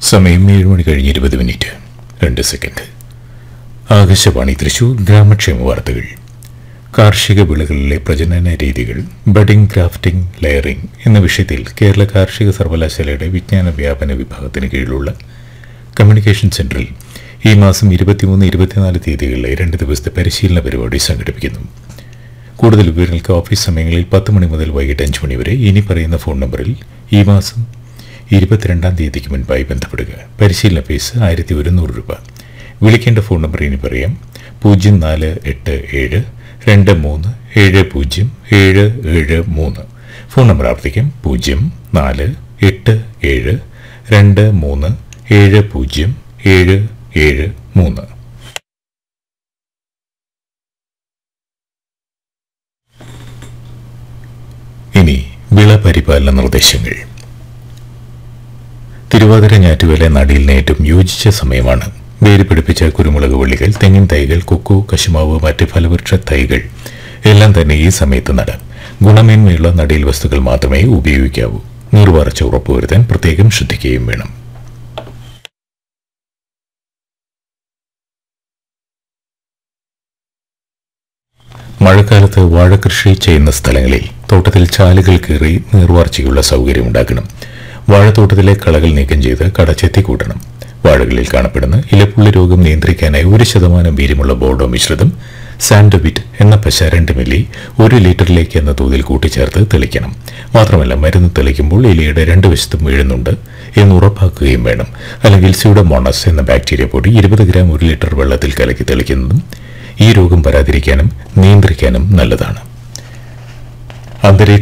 സമയം ഏഴ് മണി കഴിഞ്ഞ് ഇരുപത് മിനിറ്റ് രണ്ട് സെക്കൻഡ് ആകാശവാണി തൃശൂർ ഗ്രാമക്ഷേമ വാർത്തകൾ കാർഷിക വിളകളിലെ പ്രജനന രീതികൾ ബഡിംഗ് ക്രാഫ്റ്റിംഗ് ലെയറിംഗ് എന്ന വിഷയത്തിൽ കേരള കാർഷിക സർവകലാശാലയുടെ വിജ്ഞാന വ്യാപന വിഭാഗത്തിന് കീഴിലുള്ള കമ്മ്യൂണിക്കേഷൻ സെന്ററിൽ ഈ മാസം ഇരുപത്തിമൂന്ന് ഇരുപത്തിനാല് തീയതികളിലെ രണ്ട് ദിവസത്തെ പരിശീലന പരിപാടി സംഘടിപ്പിക്കുന്നു കൂടുതൽ വിവരങ്ങൾക്ക് ഓഫീസ് സമയങ്ങളിൽ പത്ത് മണി മുതൽ വൈകിട്ട് അഞ്ച് മണി വരെ ഇനി പറയുന്ന ഫോൺ നമ്പറിൽ ഈ മാസം ഇരുപത്തിരണ്ടാം തീയതിക്ക് മുൻപായി ബന്ധപ്പെടുക പരിശീലന ഫീസ് ആയിരത്തി ഒരുന്നൂറ് രൂപ വിളിക്കേണ്ട ഫോൺ നമ്പർ ഇനി പറയാം പൂജ്യം നാല് എട്ട് ഏഴ് രണ്ട് മൂന്ന് ഏഴ് പൂജ്യം ഏഴ് ഏഴ് മൂന്ന് ഫോൺ നമ്പർ ആവർത്തിക്കാം പൂജ്യം നാല് എട്ട് ഏഴ് രണ്ട് മൂന്ന് ഏഴ് പൂജ്യം ഏഴ് ഏഴ് മൂന്ന് ഇനി വിള പരിപാലന നിർദ്ദേശങ്ങൾ തിരുവാതിര ഞാറ്റുവേല നടീലിന് ഏറ്റവും യോജിച്ച സമയമാണ് വേര് പിടിപ്പിച്ച കുരുമുളക് വള്ളികൾ തെങ്ങിൻ തൈകൾ കൊക്കോ കശുമാവ് മറ്റ് ഫലവൃക്ഷ തൈകൾ എല്ലാം തന്നെ ഈ സമയത്ത് നടാം ഗുണമേന്മയുള്ള നടീൽ വസ്തുക്കൾ മാത്രമേ ഉപയോഗിക്കാവൂ നീർവാർച്ച ഉറപ്പുവരുത്താൻ പ്രത്യേകം ശ്രദ്ധിക്കുകയും വേണം മഴക്കാലത്ത് വാഴകൃഷി ചെയ്യുന്ന സ്ഥലങ്ങളിൽ തോട്ടത്തിൽ ചാലുകൾ കീറി നീർവാർച്ചയുള്ള സൗകര്യം ഉണ്ടാക്കണം വാഴത്തോട്ടത്തിലെ കളകൾ നീക്കം ചെയ്ത് കടച്ചെത്തി കൂട്ടണം വാഴകളിൽ കാണപ്പെടുന്ന ഇലപ്പുള്ളി രോഗം നിയന്ത്രിക്കാനായി ഒരു ശതമാനം വീര്യമുള്ള ബോർഡോ മിശ്രിതം സാൻഡോവിറ്റ് എന്ന പശ രണ്ട് മില്ലി ഒരു ലിറ്ററിലേക്ക് എന്ന തോതിൽ കൂട്ടിച്ചേർത്ത് തെളിക്കണം മാത്രമല്ല മരുന്ന് തെളിക്കുമ്പോൾ ഇലയുടെ രണ്ട് വശത്തും വീഴുന്നുണ്ട് എന്ന് ഉറപ്പാക്കുകയും വേണം അല്ലെങ്കിൽ സ്യൂഡോമോണസ് എന്ന ബാക്ടീരിയ പൊടി ഇരുപത് ഗ്രാം ഒരു ലിറ്റർ വെള്ളത്തിൽ കലക്കി തെളിക്കുന്നതും ഈ രോഗം വരാതിരിക്കാനും നിയന്ത്രിക്കാനും നല്ലതാണ് അന്തരീക്ഷ